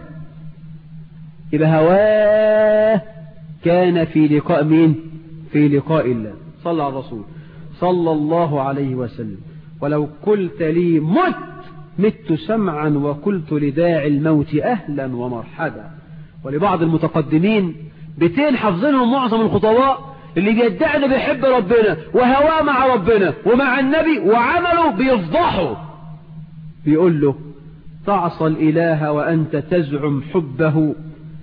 يبقى هواه كان في لقاء مين في لقاء الله صلى على الرسول صلى الله عليه وسلم ولو قلت لي مت مت سمعا وقلت لداعي الموت أهلا ومرحبا ولبعض المتقدمين بتين حافظينهم معظم الخطباء اللي بيدعي انه بيحب ربنا وهواه مع ربنا ومع النبي وعمله بيفضحه بيقول له تعصى الإله وأنت تزعم حبه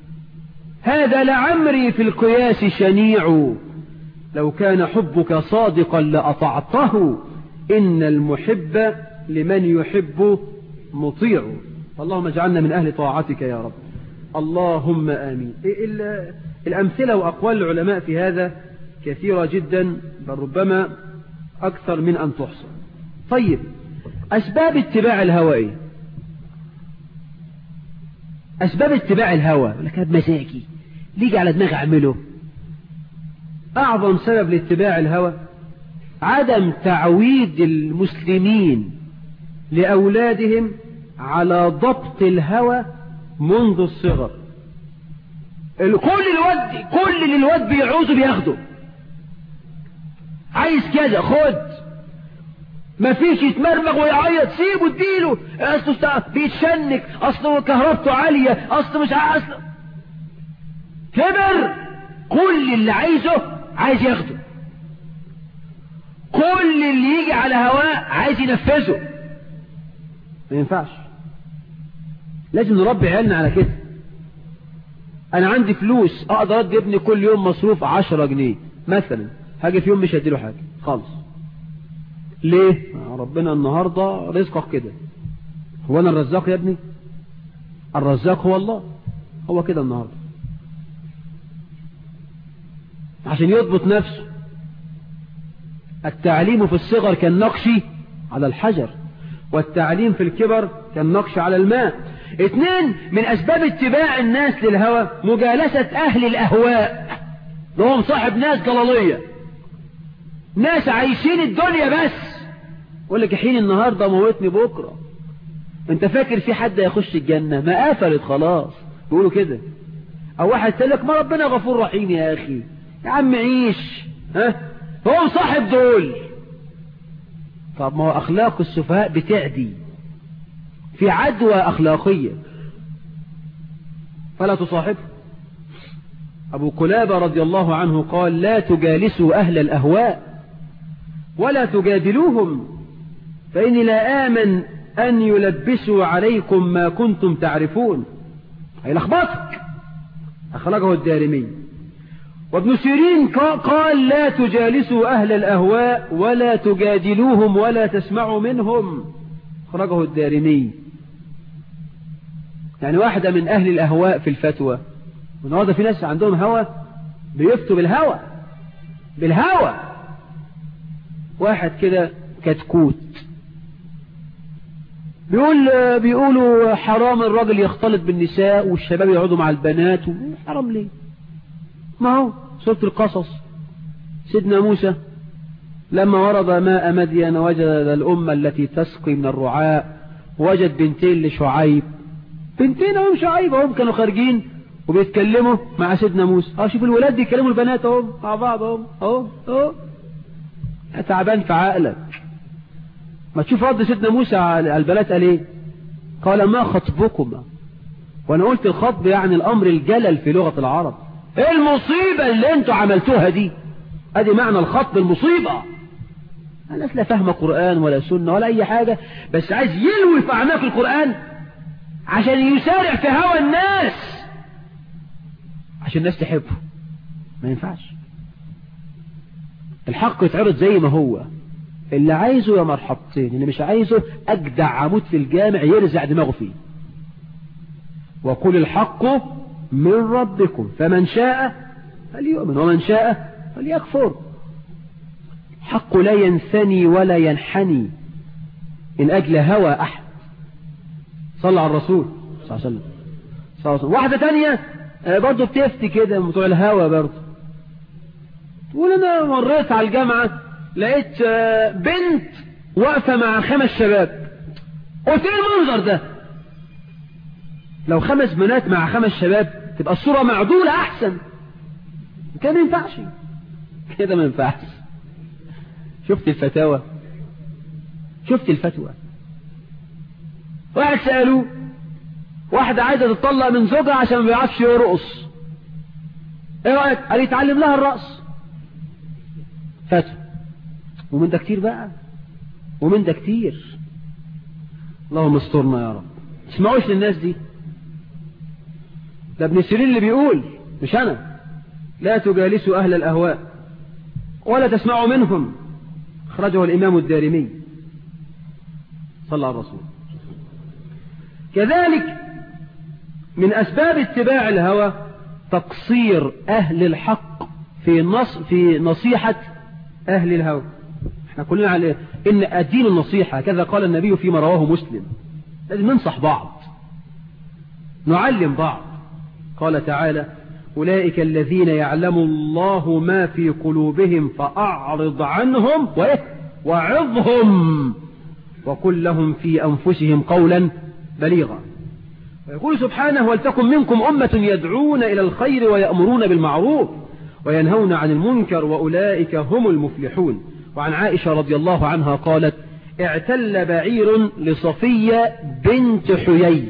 هذا لعمري في القياس شنيع لو كان حبك صادقا لأطعته إن المحب لمن يحب مطيع اللهم اجعلنا من أهل طاعتك يا رب اللهم آمين الأمثلة وأقوال العلماء في هذا كثيرة جدا بل ربما أكثر من أن تحصى طيب أسباب اتباع الهوى إيه أسباب اتباع الهوى لك بمزاجي ليجي على دماغي أعمله أعظم سبب لاتباع الهوى عدم تعويد المسلمين لأولادهم على ضبط الهوى منذ الصغر كل الواد كل اللي الواد بيعوزه بياخده عايز كذا خد مفيش يتمرمغ ويعيط سيبه اديله اصله بيتشنك اصله كهربته عالية اصله مش اصله كبر كل اللي عايزه عايز ياخده كل اللي يجي على هواه عايز ينفذه ما ينفعش لازم نربي عيالنا على كده انا عندي فلوس اقدر ادي ابني كل يوم مصروف عشرة جنيه مثلا هاجي في يوم مش هديله حاجة خالص ليه ربنا النهاردة رزقك كده هو انا الرزاق يا ابني الرزاق هو الله هو كده النهاردة عشان يضبط نفسه التعليم في الصغر كالنقش على الحجر والتعليم في الكبر كالنقش على الماء اثنين من اسباب اتباع الناس للهوى مجالسة اهل الاهواء لهم صاحب ناس ضلالية ناس عايشين الدنيا بس يقول لك حين النهاردة موتني بكرة انت فاكر في حد يخش الجنة ما قفلت خلاص بيقولوا كده او واحد تقول لك ما ربنا غفور رحيم يا اخي يا عم عيش ها هو صاحب دول طب ما هو اخلاق السفهاء بتعدي في عدوى اخلاقية فلا تصاحبه ابو قلابة رضي الله عنه قال لا تجالسوا اهل الاهواء ولا تجادلوهم فاني لا امن ان يلبسوا عليكم ما كنتم تعرفون هيلخبطك اخرجه الدارمي وابن سيرين قال لا تجالسوا أهل الأهواء ولا تجادلوهم ولا تسمعوا منهم خرجه الدارمي يعني واحدة من أهل الأهواء في الفتوى والنهارده في ناس عندهم هوى بيفتوا بالهوى بالهوى واحد كده كتكوت بيقول بيقولوا حرام الراجل يختلط بالنساء والشباب يقعدوا مع البنات حرام ليه ما هو سورة القصص سيدنا موسى لما ورد ماء مدين وجد الأمة التي تسقي من الرعاء وجد بنتين لشعيب بنتين هم شعيب هم كانوا خارجين وبيتكلموا مع سيدنا موسى اه شوف الولاد بيتكلموا البنات اهم مع بعض اهم اهو اهو تعبان في عقلك ما تشوف رد سيدنا موسى على البنات قال ايه قال ما خطبكما وانا قلت الخطب يعني الامر الجلل في لغة العرب ايه المصيبة اللي انتوا عملتوها دي ادي معنى الخطب المصيبة الناس لا فاهمة قرآن ولا سنة ولا اي حاجة بس عايز يلوي في اعناق القرآن عشان يسارع في هوى الناس عشان الناس تحبه ما ينفعش الحق يتعرض زي ما هو اللي عايزه يا مرحبتين اللي مش عايزه اجدع عمود في الجامع يرزع دماغه فيه وقل الحق من ربكم فمن شاء فليؤمن ومن شاء فليكفر حق لا ينثني ولا ينحني من أجل هوى أحد صلى على الرسول صلى الله عليه وسلم صلى الله عليه وسلم واحدة تانية برضه بتفتي كده بتوع الهوى برضه تقول أنا مريت على الجامعة لقيت بنت واقفة مع خمس شباب قلت ايه المنظر ده لو خمس بنات مع خمس شباب تبقى الصورة معدولة أحسن كده ما ينفعش كده ما ينفعش شفت الفتاوى شفت الفتوى واحد سألوه واحدة عايزة تطلق من زوجها عشان ما بيعرفش يرقص ايه رأيك قال يتعلم لها الرقص فتوى ومن ده كتير بقى ومن ده كتير اللهم استرنا يا رب تسمعوش للناس دي ده ابن سيرين اللي بيقول مش أنا لا تجالسوا أهل الأهواء ولا تسمعوا منهم أخرجه الإمام الدارمي صلى على الرسول كذلك من أسباب اتباع الهوى تقصير أهل الحق في نص في نصيحة أهل الهوى احنا كلنا على إن الدين النصيحة كذا قال النبي فيما رواه مسلم لازم ننصح بعض نعلم بعض قال تعالى أولئك الذين يعلم الله ما في قلوبهم فأعرض عنهم وعظهم وقل لهم في أنفسهم قولا بليغا ويقول سبحانه ولتكن منكم أمة يدعون إلى الخير ويأمرون بالمعروف وينهون عن المنكر وأولئك هم المفلحون وعن عائشة رضي الله عنها قالت اعتل بعير لصفية بنت حيي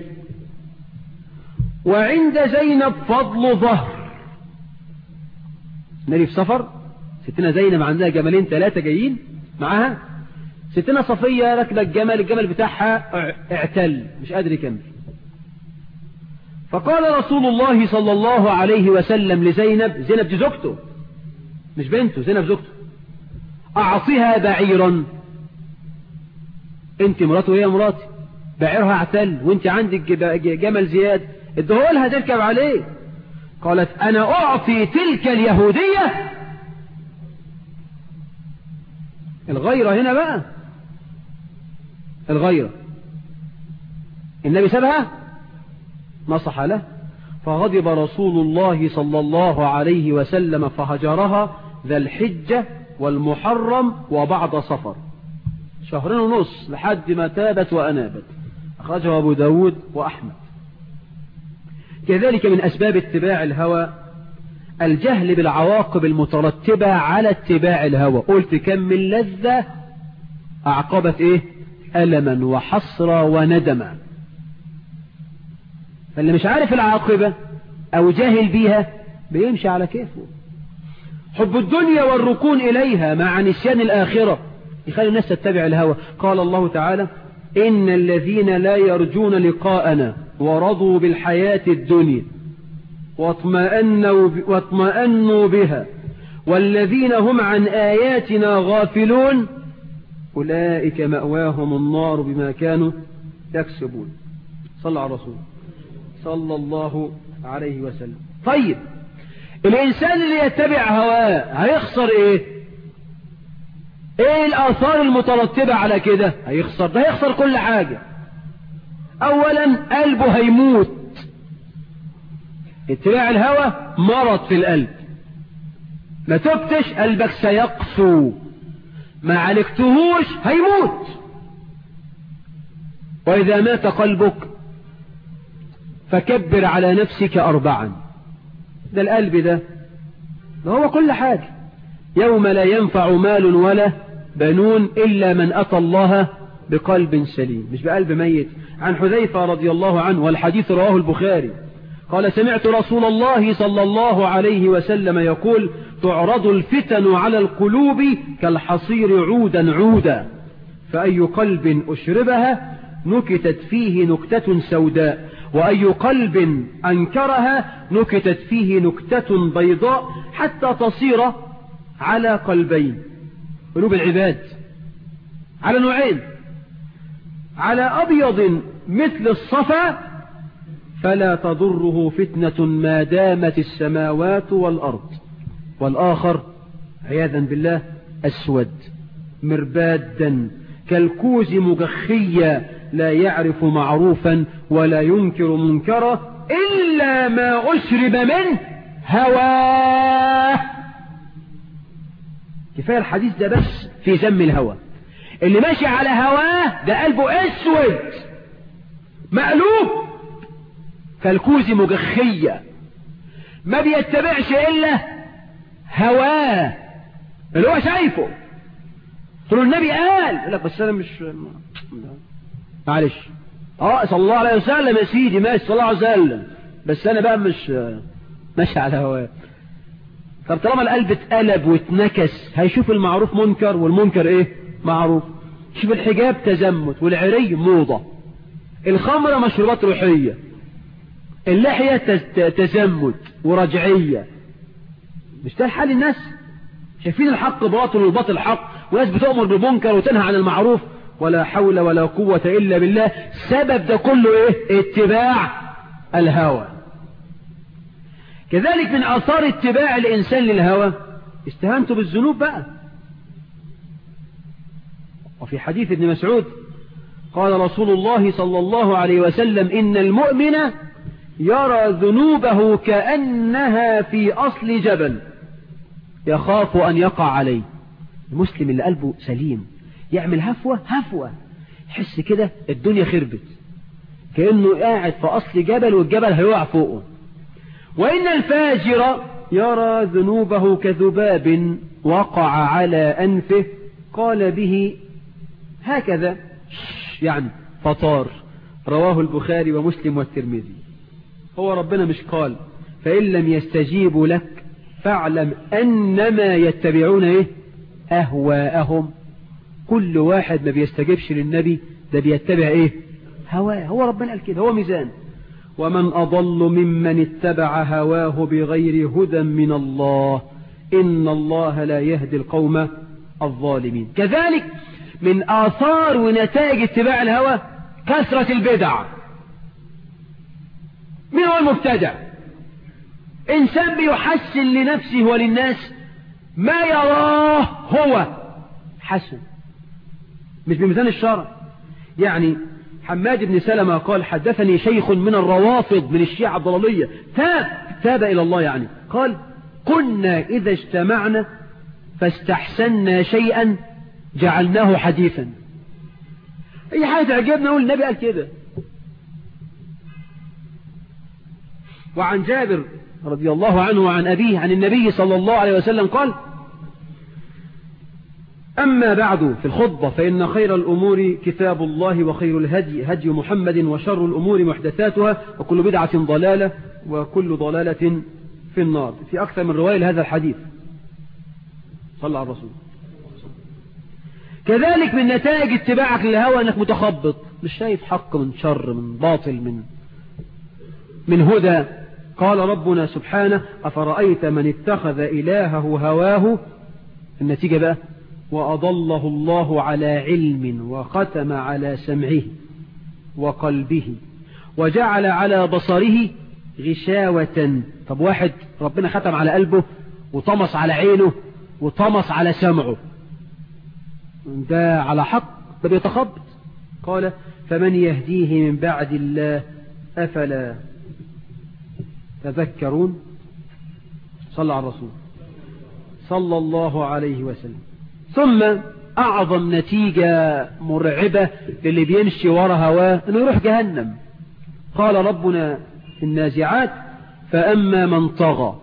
وعند زينب فضل ظهر نبي في سفر ستنا زينب عندها جمالين ثلاثة جايين معاها ستنا صفية راكبة الجمل الجمل بتاعها اعتل مش قادر يكمل فقال رسول الله صلى الله عليه وسلم لزينب زينب دي زوجته مش بنته زينب زوجته أعطها بعيرا انت مراته وهي مراتي بعيرها اعتل وانت عندك جمل زياد ادهولها تركب عليه قالت انا اعطي تلك اليهودية الغيرة هنا بقى الغيرة النبي سابها نصح له فغضب رسول الله صلى الله عليه وسلم فهجرها ذا الحجة والمحرم وبعد صفر شهرين ونص لحد ما تابت وأنابت أخرجه أبو داود وأحمد كذلك من أسباب اتباع الهوى الجهل بالعواقب المترتبة على اتباع الهوى قلت كم من لذة أعقبت إيه ألما وحسرة وندما فاللي مش عارف العاقبة أو جاهل بيها بيمشي على كيفه حب الدنيا والركون إليها مع نسيان الآخرة يخلي الناس تتبع الهوى قال الله تعالى إن الذين لا يرجون لقاءنا ورضوا بالحياة الدنيا واطمأنوا, واطمأنوا بها والذين هم عن آياتنا غافلون أولئك مأواهم النار بما كانوا يكسبون صلى على رسول صلى الله عليه وسلم طيب الإنسان اللي يتبع هواه هيخسر إيه إيه الآثار المترتبة على كده هيخسر ده هيخسر كل حاجة أولا قلبه هيموت اتباع الهوى مرض في القلب ما تبتش قلبك سيقسو ما عالجتهوش هيموت وإذا مات قلبك فكبر على نفسك أربعا ده القلب ده ده هو كل حاجة يوم لا ينفع مال ولا بنون إلا من أتى الله بقلب سليم مش بقلب ميت عن حذيفة رضي الله عنه والحديث رواه البخاري قال سمعت رسول الله صلى الله عليه وسلم يقول تعرض الفتن على القلوب كالحصير عودا عودا فأي قلب أشربها نكتت فيه نكتة سوداء وأي قلب أنكرها نكتت فيه نكتة بيضاء حتى تصير على قلبين قلوب العباد على نوعين على أبيض مثل الصفا فلا تضره فتنة ما دامت السماوات والأرض والآخر عياذا بالله أسود مربادا كالكوز مجخيا لا يعرف معروفا ولا ينكر منكرا إلا ما أشرب منه هواه كفاية الحديث ده بس في ذم الهوى اللي ماشي على هواه ده قلبه اسود مقلوب كالكوز مجخية ما بيتبعش إلا هواه اللي هو شايفه قلت له النبي قال يقول لك بس أنا مش معلش اه صلى الله عليه وسلم يا سيدي ماشي صلى الله عليه وسلم بس أنا بقى مش ماشي على هواه طب طالما القلب اتقلب واتنكس هيشوف المعروف منكر والمنكر ايه معروف شوف الحجاب تزمت والعري موضة الخمرة مشروبات روحية اللحية تزمت ورجعية مش ده حال الناس شايفين الحق باطل والباطل حق وناس بتؤمر بالمنكر وتنهى عن المعروف ولا حول ولا قوة إلا بالله سبب ده كله ايه اتباع الهوى كذلك من آثار اتباع الإنسان للهوى استهانته بالذنوب بقى وفي حديث ابن مسعود قال رسول الله صلى الله عليه وسلم إن المؤمن يرى ذنوبه كأنها في أصل جبل يخاف أن يقع عليه المسلم اللي قلبه سليم يعمل هفوة هفوة يحس كده الدنيا خربت كأنه قاعد في أصل جبل والجبل هيقع فوقه وإن الفاجر يرى ذنوبه كذباب وقع على أنفه قال به هكذا يعني فطار رواه البخاري ومسلم والترمذي هو ربنا مش قال فإن لم يستجيبوا لك فاعلم أنما يتبعون إيه أهواءهم كل واحد ما بيستجيبش للنبي ده بيتبع إيه هواه هو ربنا قال كده هو ميزان ومن أضل ممن اتبع هواه بغير هدى من الله إن الله لا يهدي القوم الظالمين كذلك من آثار ونتائج اتباع الهوى كثرة البدع من هو المبتدع إنسان بيحسن لنفسه وللناس ما يراه هو حسن مش بميزان الشرع يعني حماد بن سلمة قال حدثني شيخ من الروافض من الشيعة الضلالية تاب تاب إلى الله يعني قال كنا إذا اجتمعنا فاستحسنا شيئا جعلناه حديثا أي حاجة تعجبنا نقول النبي قال كده وعن جابر رضي الله عنه وعن أبيه عن النبي صلى الله عليه وسلم قال أما بعد في الخطبة فإن خير الأمور كتاب الله وخير الهدي هدي محمد وشر الأمور محدثاتها وكل بدعة ضلالة وكل ضلالة في النار في أكثر من رواية لهذا الحديث صلى على الرسول كذلك من نتائج اتباعك للهوى أنك متخبط مش شايف حق من شر من باطل من من هدى قال ربنا سبحانه أفرأيت من اتخذ إلهه هواه النتيجة بقى وأضله الله على علم وختم على سمعه وقلبه وجعل على بصره غشاوة طب واحد ربنا ختم على قلبه وطمس على عينه وطمس على سمعه ده على حق ده بيتخبط قال فمن يهديه من بعد الله أفلا تذكرون صلى على الرسول صلى الله عليه وسلم ثم أعظم نتيجة مرعبة للي بيمشي ورا هواه أنه يروح جهنم قال ربنا في النازعات فأما من طغى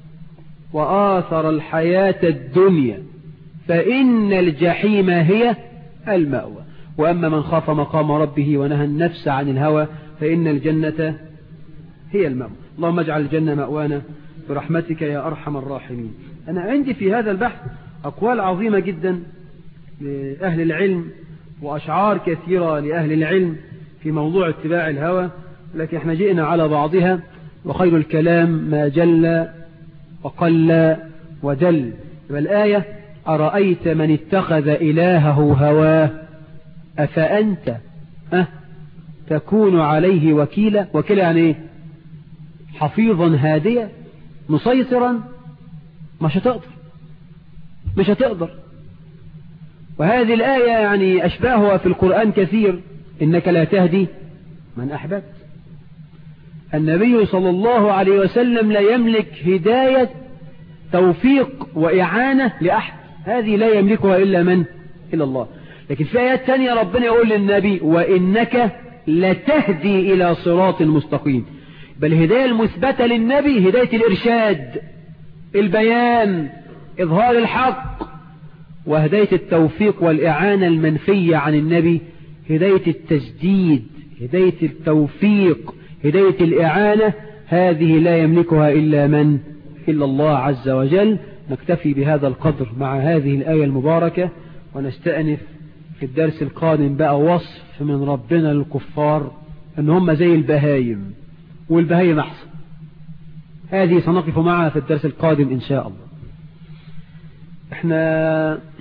وآثر الحياة الدنيا فإن الجحيم هي المأوى وأما من خاف مقام ربه ونهى النفس عن الهوى فإن الجنة هي المأوى اللهم اجعل الجنة مأوانا برحمتك يا أرحم الراحمين أنا عندي في هذا البحث أقوال عظيمة جدا لأهل العلم وأشعار كثيرة لأهل العلم في موضوع اتباع الهوى لكن احنا جئنا على بعضها وخير الكلام ما جل وقل ودل والآية أرأيت من اتخذ إلهه هواه أفأنت أه تكون عليه وكيلا وكيلا يعني ايه حفيظا هاديا مسيطرا مش هتقدر مش هتقدر وهذه الآية يعني أشباهها في القرآن كثير إنك لا تهدي من أحببت النبي صلى الله عليه وسلم لا يملك هداية توفيق وإعانة لأحد هذه لا يملكها إلا من إلا الله لكن في آيات تانية ربنا يقول للنبي وإنك لتهدي إلى صراط مستقيم بل الهداية المثبتة للنبي هداية الإرشاد البيان إظهار الحق وهداية التوفيق والإعانة المنفية عن النبي هداية التجديد هداية التوفيق هداية الإعانة هذه لا يملكها إلا من إلا الله عز وجل نكتفي بهذا القدر مع هذه الآية المباركة ونستأنف في الدرس القادم بقى وصف من ربنا للكفار أن هم زي البهايم والبهايم أحسن هذه سنقف معها في الدرس القادم إن شاء الله احنا